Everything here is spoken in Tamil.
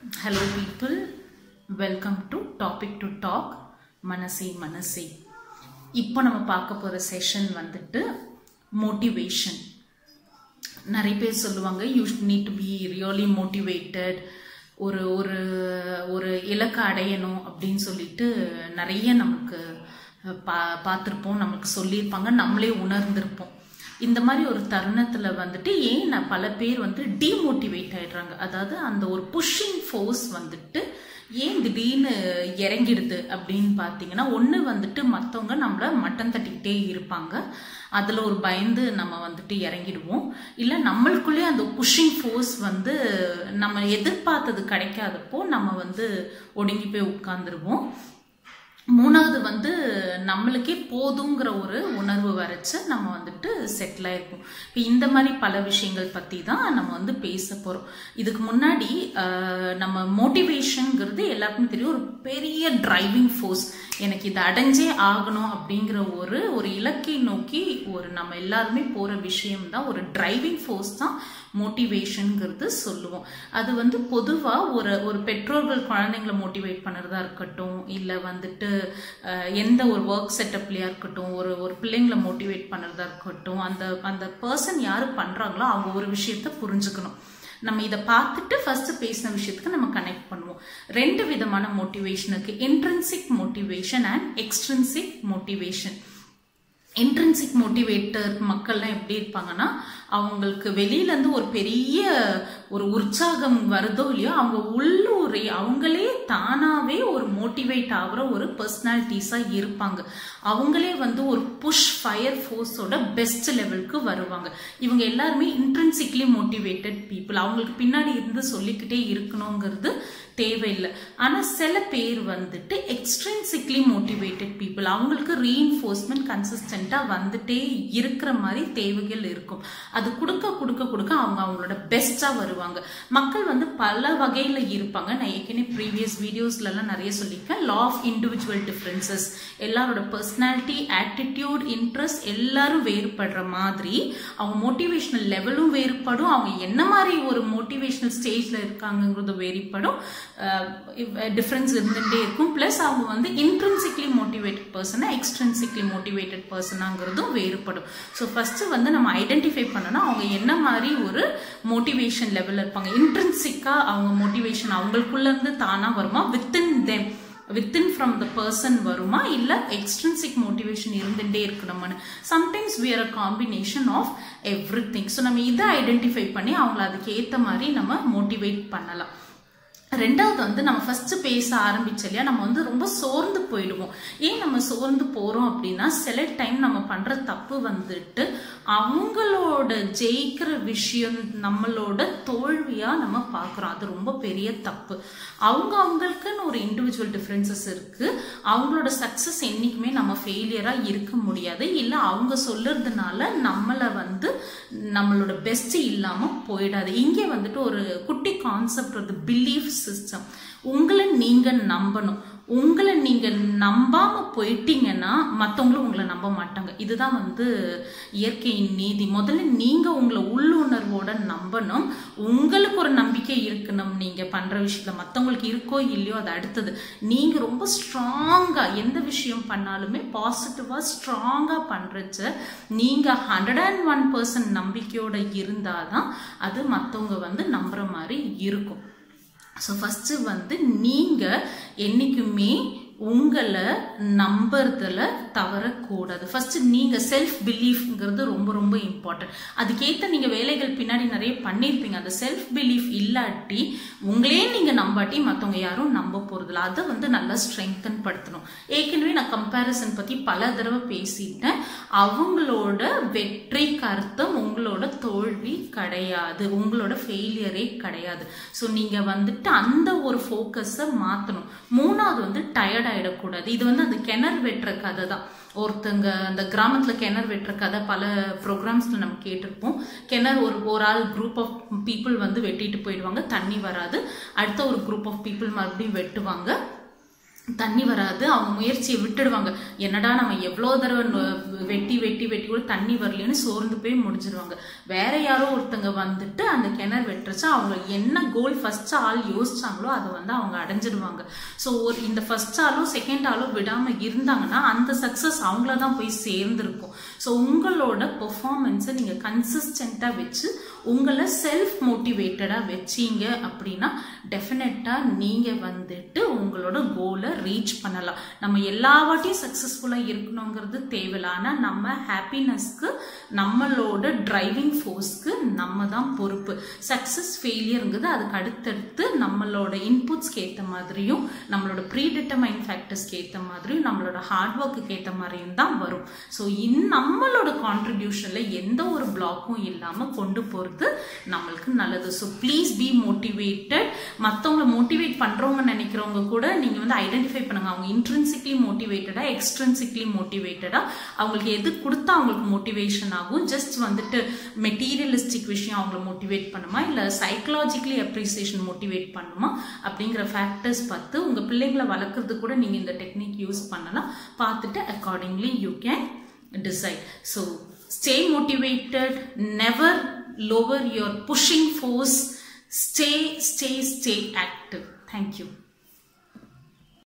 Hello, people. Welcome to Topic to Talk மனசே மனசே இப்போ நம்ம பார்க்க போகிற செஷன் வந்துட்டு மோட்டிவேஷன் நிறைய பேர் சொல்லுவாங்க you need to be really motivated ஒரு ஒரு ஒரு இலக்கை அடையணும் அப்படின்னு சொல்லிட்டு நிறைய நமக்கு பா பார்த்துருப்போம் நமக்கு சொல்லியிருப்பாங்க நம்மளே உணர்ந்திருப்போம் இந்த மாதிரி ஒரு தருணத்தில் வந்துட்டு ஏன் நான் பல பேர் வந்து டிமோட்டிவேட் ஆயிடுறாங்க அதாவது அந்த ஒரு புஷ்ஷிங் ஃபோர்ஸ் வந்துட்டு ஏன் திடீர்னு இறங்கிடுது அப்படின்னு பார்த்தீங்கன்னா ஒன்று வந்துட்டு மற்றவங்க நம்மளை மட்டம் தட்டிக்கிட்டே இருப்பாங்க அதில் ஒரு பயந்து நம்ம வந்துட்டு இறங்கிடுவோம் இல்லை நம்மளுக்குள்ளேயே அந்த புஷ்ஷிங் ஃபோர்ஸ் வந்து நம்ம எதிர்பார்த்தது கிடைக்காதப்போ நம்ம வந்து ஒடுங்கி போய் உட்காந்துருவோம் மூணாவது வந்து நம்மளுக்கே போதுங்கிற ஒரு உணர்வு வரைச்சு நம்ம வந்துட்டு செட்டில் ஆயிருப்போம் இப்போ இந்த மாதிரி பல விஷயங்கள் பற்றி தான் நம்ம வந்து பேச போகிறோம் இதுக்கு முன்னாடி நம்ம மோட்டிவேஷனுங்கிறது எல்லாருக்குமே தெரியும் ஒரு பெரிய டிரைவிங் ஃபோர்ஸ் எனக்கு இதை அடைஞ்சே ஆகணும் அப்படிங்கிற ஒரு ஒரு இலக்கை நோக்கி ஒரு நம்ம எல்லாருமே போகிற விஷயம் தான் ஒரு டிரைவிங் ஃபோர்ஸ் தான் மோட்டிவேஷனுங்கிறது சொல்லுவோம் அது வந்து பொதுவாக ஒரு ஒரு பெற்றோர்கள் குழந்தைங்களை மோட்டிவேட் பண்ணுறதா இருக்கட்டும் இல்லை வந்துட்டு எந்த ஒரு ஒர்க் செட்டப்லையாக இருக்கட்டும் ஒரு ஒரு பிள்ளைங்களை மோட்டிவேட் பண்ணுறதா இருக்கட்டும் அந்த அந்த பர்சன் யார் பண்ணுறாங்களோ அவங்க ஒரு விஷயத்த புரிஞ்சுக்கணும் நம்ம இதை பார்த்துட்டு ஃபர்ஸ்ட் பேசின விஷயத்துக்கு நம்ம கனெக்ட் பண்ணுவோம் ரெண்டு விதமான மோட்டிவேஷனுக்கு intrinsic motivation and extrinsic motivation intrinsic motivator மக்கள்லாம் எப்படி இருப்பாங்கன்னா அவங்களுக்கு வெளியிலேருந்து ஒரு பெரிய ஒரு உற்சாகம் வருதோ இல்லையோ அவங்க உள்ளூரே அவங்களே தானாகவே ஒரு மோட்டிவேட் ஆகிற ஒரு பர்சனாலிட்டிஸாக இருப்பாங்க அவங்களே வந்து ஒரு புஷ் ஃபயர் ஃபோர்ஸோட பெஸ்ட் லெவலுக்கு வருவாங்க இவங்க எல்லாருமே இன்ட்ரென்சிக்லி மோட்டிவேட்டட் பீப்புள் அவங்களுக்கு பின்னாடி இருந்து சொல்லிக்கிட்டே இருக்கணுங்கிறது தேவையில்லை ஆனால் சில பேர் வந்துட்டு எக்ஸ்ட்ரென்சிக்லி மோட்டிவேட்டட் பீப்புள் அவங்களுக்கு ரீஇன்ஃபோர்ஸ்மெண்ட் கன்சிஸ்டண்ட்டாக வந்துட்டே இருக்கிற மாதிரி தேவைகள் இருக்கும் அது கொடுக்க கொடுக்க கொடுக்க அவங்க அவங்களோட பெஸ்ட்டாக வருவாங்க மக்கள் வந்து பல வகையில் இருப்பாங்க நான் ஏற்கனவே ப்ரீவியஸ் வீடியோஸ்லலாம் நிறைய சொல்லியிருக்கேன் லா ஆஃப் இண்டிவிஜுவல் டிஃப்ரென்சஸ் எல்லாரோட பர்சனாலிட்டி ஆட்டிடியூட் இன்ட்ரெஸ்ட் எல்லாரும் வேறுபடுற மாதிரி அவங்க மோட்டிவேஷனல் லெவலும் வேறுபடும் அவங்க என்ன மாதிரி ஒரு மோட்டிவேஷனல் ஸ்டேஜில் இருக்காங்கங்கிறது வேறுபடும் டிஃப்ரென்ஸ் இருந்துகிட்டே இருக்கும் ப்ளஸ் அவங்க வந்து இன்ட்ரென்சிக்லி மோட்டிவேட்டட் பர்சனாக எக்ஸ்ட்ரென்சிக்லி மோட்டிவேட்டட் பர்சனாங்கிறதும் வேறுபடும் ஸோ ஃபஸ்ட்டு வந்து நம்ம ஐடென்டிஃபை பண்ணோன்னா அவங்க என்ன மாதிரி ஒரு மோட்டிவேஷன் லெவலில் இருப்பாங்க இன்ட்ரென்சிக்காக அவங்க மோட்டிவேஷன் அவங்களுக்குள்ளேருந்து தானாக வருமா within them within from the person வருமா இல்லை எக்ஸ்ட்ரென்சிக் மோட்டிவேஷன் இருந்துகிட்டே இருக்கணும்னு sometimes we are a combination of everything so நம்ம இதை ஐடென்டிஃபை பண்ணி அவங்கள அதுக்கு ஏற்ற மாதிரி நம்ம மோட்டிவேட் பண்ணலாம் ரெண்டாவது வந்து நம்ம ஃபர்ஸ்ட் பேச ஆரம்பிச்ச இல்லையா நம்ம வந்து ரொம்ப சோர்ந்து போயிடுவோம் ஏன் நம்ம சோர்ந்து போறோம் அப்படின்னா சில டைம் நம்ம பண்ற தப்பு வந்துட்டு அவங்களோட ஜெயிக்கிற விஷயம் நம்மளோட தோல்வியா நம்ம பார்க்குறோம் அது ரொம்ப பெரிய தப்பு அவங்க அவங்களுக்குன்னு ஒரு இண்டிவிஜுவல் டிஃப்ரென்சஸ் இருக்கு அவங்களோட சக்சஸ் என்னைக்குமே நம்ம ஃபெயிலியரா இருக்க முடியாது இல்லை அவங்க சொல்லுறதுனால நம்மளை வந்து நம்மளோட பெஸ்ட் இல்லாம போயிடாது இங்கே வந்துட்டு ஒரு குட்டி கான்செப்ட் ஒரு பிலீஃப் சிஸ்டம் உங்களை நீங்க நம்பணும் உங்களை நீங்க நம்பாம போயிட்டீங்கன்னா மற்றவங்களும் உங்களை நம்ப மாட்டாங்க இதுதான் வந்து இயற்கையின் நீதி முதல்ல நீங்க உங்களை உள்ளுணர்வோட நம்பணும் உங்களுக்கு ஒரு நம்பிக்கை இருக்கணும் நீங்க பண்ற விஷயத்துல மற்றவங்களுக்கு இருக்கோ இல்லையோ அது அடுத்தது நீங்க ரொம்ப ஸ்ட்ராங்கா எந்த விஷயம் பண்ணாலுமே பாசிட்டிவா ஸ்ட்ராங்கா பண்றச்ச நீங்க ஹண்ட்ரட் அண்ட் ஒன் பர்சன்ட் நம்பிக்கையோட இருந்தாதான் அது மற்றவங்க வந்து நம்புற மாதிரி இருக்கும் ஸோ ஃபஸ்ட்டு வந்து நீங்கள் என்றைக்குமே உங்களை நம்புறதுல தவறக்கூடாது ஃபர்ஸ்ட் நீங்கள் செல்ஃப் பிலீஃப்ங்கிறது ரொம்ப ரொம்ப இம்பார்ட்டன்ட் அதுக்கேற்ற நீங்கள் வேலைகள் பின்னாடி நிறைய பண்ணியிருப்பீங்க அந்த செல்ஃப் பிலீஃப் இல்லாட்டி உங்களே நீங்கள் நம்பாட்டி மற்றவங்க யாரும் நம்ப போகிறதில்ல அதை வந்து நல்லா ஸ்ட்ரெங்தன் படுத்தணும் ஏற்கனவே நான் கம்பேரிசன் பற்றி பல தடவை பேசிட்டேன் அவங்களோட வெற்றிக்கு அர்த்தம் உங்களோட தோல்வி கிடையாது உங்களோட ஃபெயிலியரே கிடையாது ஸோ நீங்கள் வந்துட்டு அந்த ஒரு ஃபோக்கஸை மாற்றணும் மூணாவது வந்து டயர்ட் ஆகிடக்கூடாது இது வந்து அந்த கிணறு வெட்டுற கதை தான் ஒருத்தங்க அந்த கிராமத்தில் கிணறு வெட்டுற கதை பல ப்ரோக்ராம்ஸில் நம்ம கேட்டிருப்போம் கிணறு ஒரு ஒரு ஆள் குரூப் ஆஃப் பீப்புள் வந்து வெட்டிட்டு போயிடுவாங்க தண்ணி வராது அடுத்த ஒரு குரூப் ஆஃப் பீப்புள் மறுபடியும் வெட்டுவாங்க தண்ணி வராது அவங்க முயற்சியை விட்டுடுவாங்க என்னடா நம்ம எவ்வளோ தடவை நொ- வெட்டி வெட்டி வெட்டி கூட தண்ணி வரலன்னு சோர்ந்து போய் முடிஞ்சிருவாங்க வேற யாரோ ஒருத்தங்க வந்துட்டு அந்த கிணறு வெட்டுறச்சா அவங்க என்ன கோல் ஃபர்ஸ்ட் ஆள் யோசிச்சாங்களோ அதை வந்து அவங்க அடைஞ்சிடுவாங்க ஸோ ஒரு இந்த ஃபர்ஸ்ட் ஆளோ செகண்ட் ஆளோ விடாம இருந்தாங்கன்னா அந்த சக்ஸஸ் அவங்கள தான் போய் சேர்ந்துருக்கும் ஸோ உங்களோட பெர்ஃபார்மன்ஸை நீங்கள் கன்சிஸ்டண்ட்டாக வச்சு உங்களை செல்ஃப் மோட்டிவேட்டடாக வச்சீங்க அப்படின்னா டெஃபினட்டாக நீங்கள் வந்துட்டு உங்களோட கோலை ரீச் பண்ணலாம் நம்ம எல்லா வாட்டியும் சக்ஸஸ்ஃபுல்லாக இருக்கணுங்கிறது தேவையில்ல ஆனால் நம்ம ஹாப்பினஸ்க்கு நம்மளோட டிரைவிங் ஃபோர்ஸ்க்கு நம்ம தான் பொறுப்பு சக்ஸஸ் ஃபெயிலியருங்கிறது அதுக்கு அடுத்தடுத்து நம்மளோட இன்புட்ஸ்க்கு ஏற்ற மாதிரியும் நம்மளோட ப்ரீ டிட்டர்மைன் ஃபேக்டர்ஸ்க்கு ஏற்ற மாதிரியும் நம்மளோட ஹார்ட் ஒர்க்குக்கு ஏற்ற மாதிரியும் தான் வரும் ஸோ இன் நம்மளோட கான்ட்ரிபியூஷனில் எந்த ஒரு பிளாக்கும் இல்லாமல் கொண்டு போகிறது நம்மளுக்கு நல்லது ஸோ ப்ளீஸ் பி மோட்டிவேட்டட் மற்றவங்களை மோட்டிவேட் பண்ணுறவங்க நினைக்கிறவங்க கூட நீங்கள் வந்து ஐடென்டிஃபை பண்ணுங்க அவங்க இன்ட்ரென்சிக்லி மோட்டிவேட்டடாக எக்ஸ்ட்ரென்சிக்லி மோட்டிவேட்டடாக அவங்களுக்கு எது கொடுத்தா அவங்களுக்கு மோட்டிவேஷன் ஆகும் ஜஸ்ட் வந்துட்டு மெட்டீரியலிஸ்டிக் விஷயம் அவங்கள மோட்டிவேட் பண்ணுமா இல்லை சைக்கலாஜிக்கலி அப்ரிசியேஷன் மோட்டிவேட் பண்ணுமா அப்படிங்கிற ஃபேக்டர்ஸ் பார்த்து உங்கள் பிள்ளைங்களை வளர்க்குறது கூட நீங்கள் இந்த டெக்னிக் யூஸ் பண்ணலாம் பார்த்துட்டு accordingly you can decide. So stay motivated, never lower your pushing force, stay, stay, stay active. Thank you.